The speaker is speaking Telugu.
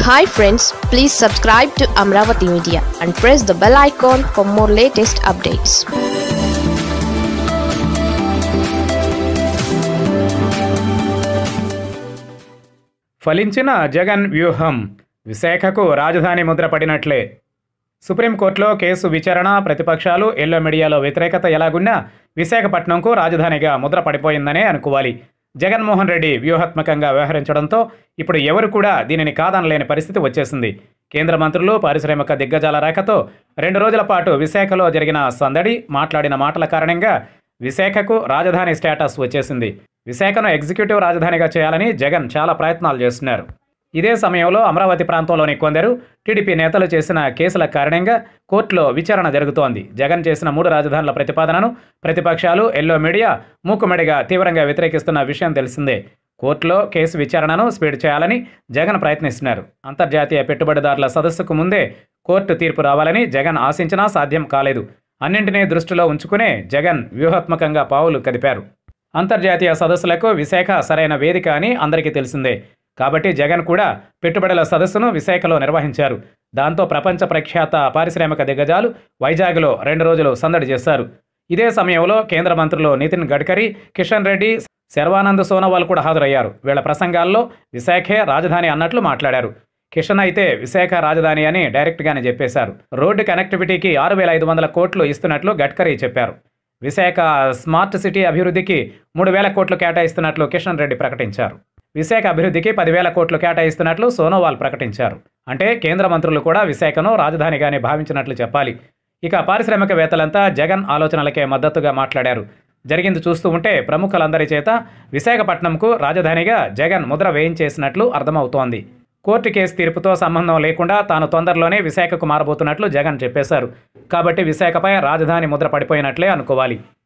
hi friends please subscribe to Amaravati media and press the bell icon for more latest updates ఫలించిన జగన్ వ్యూహం విశాఖకు రాజధాని ముద్ర పడినట్లే సుప్రీంకోర్టులో కేసు విచారణ ప్రతిపక్షాలు ఎల్లో మీడియాలో వ్యతిరేకత ఎలాగున్నా విశాఖపట్నంకు రాజధానిగా ముద్ర పడిపోయిందనే అనుకోవాలి జగన్మోహన్ రెడ్డి వ్యూహాత్మకంగా వ్యవహరించడంతో ఇప్పుడు ఎవరు కూడా దీనిని కాదనలేని పరిస్థితి వచ్చేసింది కేంద్ర మంత్రులు పారిశ్రామిక దిగ్గజాల రేఖతో రెండు రోజుల పాటు విశాఖలో జరిగిన సందడి మాట్లాడిన మాటల కారణంగా విశాఖకు రాజధాని స్టేటస్ వచ్చేసింది విశాఖను ఎగ్జిక్యూటివ్ రాజధానిగా చేయాలని జగన్ చాలా ప్రయత్నాలు చేస్తున్నారు ఇదే సమయంలో అమరావతి ప్రాంతంలోని కొందరు టీడీపీ నేతలు చేసిన కేసుల కారణంగా కోర్టులో విచారణ జరుగుతోంది జగన్ చేసిన మూడు రాజధానుల ప్రతిపాదనను ప్రతిపక్షాలు ఎల్లో మీడియా మూకుమెడిగా తీవ్రంగా వ్యతిరేకిస్తున్న విషయం తెలిసిందే కోర్టులో కేసు విచారణను స్పీడ్ చేయాలని జగన్ ప్రయత్నిస్తున్నారు అంతర్జాతీయ పెట్టుబడిదారుల సదస్సుకు ముందే కోర్టు తీర్పు రావాలని జగన్ ఆశించినా సాధ్యం కాలేదు అన్నింటినీ దృష్టిలో ఉంచుకునే జగన్ వ్యూహాత్మకంగా పావులు కదిపారు అంతర్జాతీయ సదస్సులకు విశాఖ సరైన వేదిక అని అందరికీ తెలిసిందే కాబట్టి జగన్ కూడా పెట్టుబడుల సదస్సును విశాఖలో నిర్వహించారు దాంతో ప్రపంచ ప్రఖ్యాత పారిశ్రామిక దిగ్గజాలు వైజాగ్లో రెండు రోజులు సందడి చేశారు ఇదే సమయంలో కేంద్ర మంత్రులు నితిన్ గడ్కరీ కిషన్ రెడ్డి శర్వానంద్ సోనోవాల్ కూడా హాజరయ్యారు వీళ్ళ ప్రసంగాల్లో విశాఖే రాజధాని అన్నట్లు మాట్లాడారు కిషన్ అయితే విశాఖ రాజధాని అని డైరెక్ట్గానే చెప్పేశారు రోడ్డు కనెక్టివిటీకి ఆరు వేల ఐదు వందల కోట్లు ఇస్తున్నట్లు గడ్కరీ చెప్పారు విశాఖ స్మార్ట్ సిటీ అభివృద్ధికి మూడు వేల కోట్లు కేటాయిస్తున్నట్లు కిషన్ రెడ్డి ప్రకటించారు విశాఖ అభివృద్ధికి పదివేల కోట్లు కేటాయిస్తున్నట్లు సోనోవాల్ ప్రకటించారు అంటే కేంద్ర మంత్రులు కూడా విశాఖను రాజధానిగానే భావించినట్లు చెప్పాలి ఇక పారిశ్రామికవేత్తలంతా జగన్ ఆలోచనలకే మద్దతుగా మాట్లాడారు జరిగింది చూస్తూ ఉంటే ప్రముఖులందరి చేత విశాఖపట్నంకు రాజధానిగా జగన్ ముద్ర వేయించేసినట్లు అర్థమవుతోంది కోర్టు కేసు తీర్పుతో సంబంధం లేకుండా తాను తొందరలోనే విశాఖకు మారబోతున్నట్లు జగన్ చెప్పేశారు కాబట్టి విశాఖపై రాజధాని ముద్ర పడిపోయినట్లే అనుకోవాలి